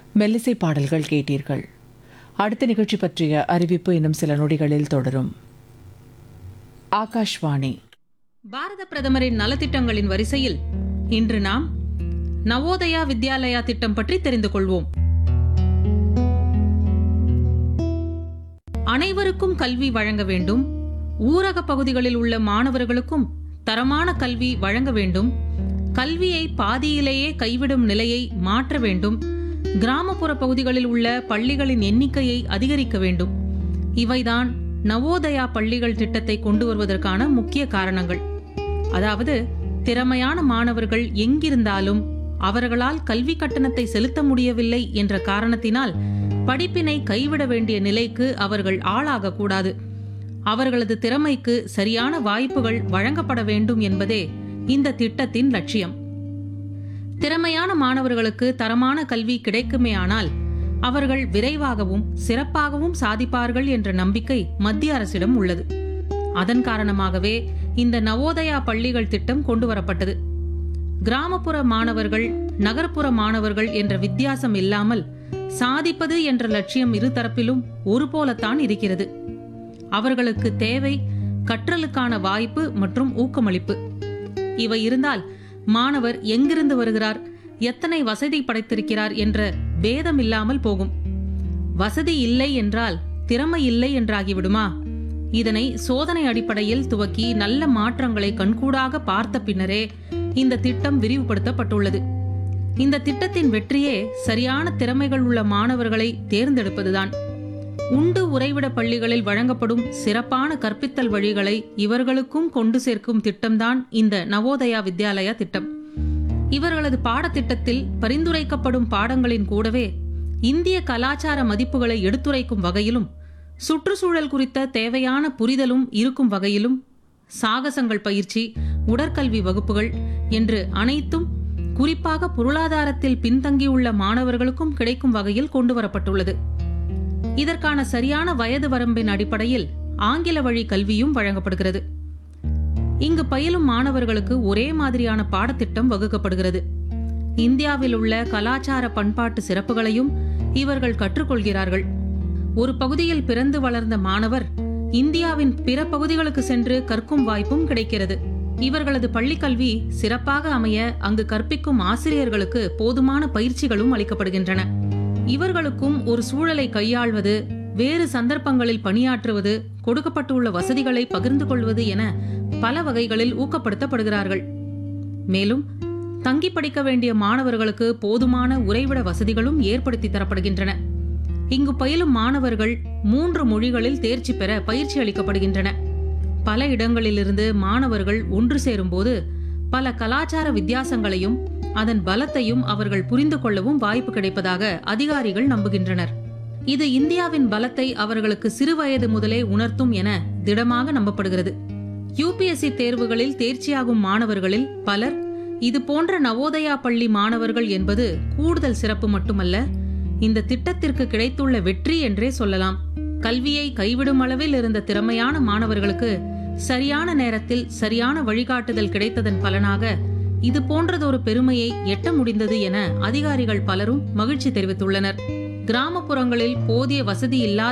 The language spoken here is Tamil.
மெல்லிசை பாடல்கள் கேட்டீர்கள் அடுத்த நிகழ்ச்சி பற்றிய அறிவிப்பு இன்னும் சில நொடிகளில் தொடரும் ஆகாஷ்வாணி பாரத பிரதமரின் நலத்திட்டங்களின் வரிசையில் இன்று நாம் நவோதயா வித்யாலயா திட்டம் பற்றி தெரிந்து கொள்வோம் அனைவருக்கும் கல்வி வழங்க வேண்டும் ஊரக பகுதிகளில் உள்ள மாணவர்களுக்கும் தரமான கல்வி வழங்க வேண்டும் கல்வியை பாதியிலேயே கைவிடும் நிலையை மாற்ற வேண்டும் கிராமப்புற பகுதிகளில் உள்ள பள்ளிகளின் எண்ணிக்கையை அதிகரிக்க வேண்டும் இவைதான் நவோதயா பள்ளிகள் திட்டத்தை கொண்டு வருவதற்கான முக்கிய காரணங்கள் அதாவது திறமையான மாணவர்கள் எங்கிருந்தாலும் அவர்களால் கல்வி கட்டணத்தை செலுத்த முடியவில்லை என்ற காரணத்தினால் படிப்பினை கைவிட வேண்டிய நிலைக்கு அவர்கள் ஆளாகக்கூடாது அவர்களது திறமைக்கு சரியான வாய்ப்புகள் வழங்கப்பட வேண்டும் என்பதே இந்த திட்டத்தின் லட்சியம் திறமையான மாணவர்களுக்கு தரமான கல்வி கிடைக்குமேயானால் அவர்கள் விரைவாகவும் சிறப்பாகவும் சாதிப்பார்கள் என்ற நம்பிக்கை மத்திய அரசிடம் உள்ளது அதன் காரணமாகவே இந்த நவோதயா பள்ளிகள் திட்டம் கொண்டு வரப்பட்டது கிராமப்புற மாணவர்கள் நகர்ப்புற மாணவர்கள் என்ற வித்தியாசம் இல்லாமல் சாதிப்பது என்ற லட்சியம் இருதரப்பிலும் ஒரு போலத்தான் இருக்கிறது அவர்களுக்கு தேவை கற்றலுக்கான வாய்ப்பு மற்றும் ஊக்கமளிப்பு இவை இருந்தால் மாணவர் எங்கிருந்து வருகிறார் எத்தனை வசதி படைத்திருக்கிறார் என்ற பேதம் இல்லாமல் போகும் வசதி இல்லை என்றால் திறமை இல்லை என்றாகிவிடுமா இதனை சோதனை அடிப்படையில் துவக்கி நல்ல மாற்றங்களை கண்கூடாக பார்த்த பின்னரே இந்த திட்டம் விரிவுபடுத்தப்பட்டுள்ளது இந்த திட்டத்தின் வெற்றியே சரியான திறமைகள் உள்ள மாணவர்களை தேர்ந்தெடுப்பதுதான் உண்டு உறைவிட பள்ளிகளில் வழங்கப்படும் சிறப்பான கற்பித்தல் வழிகளை இவர்களுக்கும் கொண்டு சேர்க்கும் திட்டம்தான் இந்த நவோதயா வித்யாலயா திட்டம் இவர்களது பாடத்திட்டத்தில் பரிந்துரைக்கப்படும் பாடங்களின் கூடவே இந்திய கலாச்சார மதிப்புகளை எடுத்துரைக்கும் வகையிலும் சுற்றுச்சூழல் குறித்த தேவையான புரிதலும் இருக்கும் வகையிலும் சாகசங்கள் பயிற்சி உடற்கல்வி வகுப்புகள் என்று அனைத்தும் குறிப்பாக பொருளாதாரத்தில் பின்தங்கியுள்ள மாணவர்களுக்கும் கிடைக்கும் வகையில் கொண்டு வரப்பட்டுள்ளது இதற்கான சரியான வயது வரம்பின் அடிப்படையில் ஆங்கில வழி கல்வியும் வழங்கப்படுகிறது இங்கு பயிலும் மாணவர்களுக்கு ஒரே மாதிரியான பாடத்திட்டம் வகுக்கப்படுகிறது இந்தியாவில் உள்ள கலாச்சார பண்பாட்டு சிறப்புகளையும் இவர்கள் கற்றுக்கொள்கிறார்கள் ஒரு பகுதியில் பிறந்து வளர்ந்த மாணவர் இந்தியாவின் பிற பகுதிகளுக்கு சென்று கற்கும் வாய்ப்பும் கிடைக்கிறது இவர்களது பள்ளிக்கல்வி சிறப்பாக அமைய அங்கு கற்பிக்கும் ஆசிரியர்களுக்கு போதுமான பயிற்சிகளும் அளிக்கப்படுகின்றன இவர்களுக்கும் ஒரு சூழலை கையாள்வது வேறு சந்தர்ப்பங்களில் பணியாற்றுவது கொடுக்கப்பட்டுள்ள வசதிகளை பகிர்ந்து கொள்வது என பல வகைகளில் ஊக்கப்படுத்தப்படுகிறார்கள் மேலும் தங்கி படிக்க வேண்டிய மாணவர்களுக்கு போதுமான உறைவிட வசதிகளும் ஏற்படுத்தி தரப்படுகின்றன இங்கு பயிலும் மாணவர்கள் மூன்று மொழிகளில் தேர்ச்சி பெற பயிற்சி அளிக்கப்படுகின்றன பல இடங்களிலிருந்து மாணவர்கள் ஒன்று சேரும்போது பல கலாச்சார வித்தியாசங்களையும் அதன் பலத்தையும் அவர்கள் புரிந்து கொள்ளவும் வாய்ப்பு கிடைப்பதாக அதிகாரிகள் நம்புகின்றனர் இது இந்தியாவின் பலத்தை அவர்களுக்கு சிறுவயது முதலே உணர்த்தும் என திடமாக நம்பப்படுகிறது யூபிஎஸ்சி தேர்வுகளில் தேர்ச்சியாகும் மாணவர்களில் பலர் இது போன்ற நவோதயா பள்ளி மாணவர்கள் என்பது கூடுதல் சிறப்பு மட்டுமல்ல இந்த திட்டத்திற்கு கிடைத்துள்ள வெற்றி என்றே சொல்லலாம் கல்வியை கைவிடும் அளவில் இருந்த திறமையான மாணவர்களுக்கு சரியான நேரத்தில் சரியான வழிகாட்டுதல் கிடைத்ததன் பலனாக இது போன்றதொரு பெருமையை எட்ட முடிந்தது என அதிகாரிகள் பலரும் மகிழ்ச்சி தெரிவித்துள்ளனர் கிராமப்புறங்களில் போதிய வசதி இல்லாத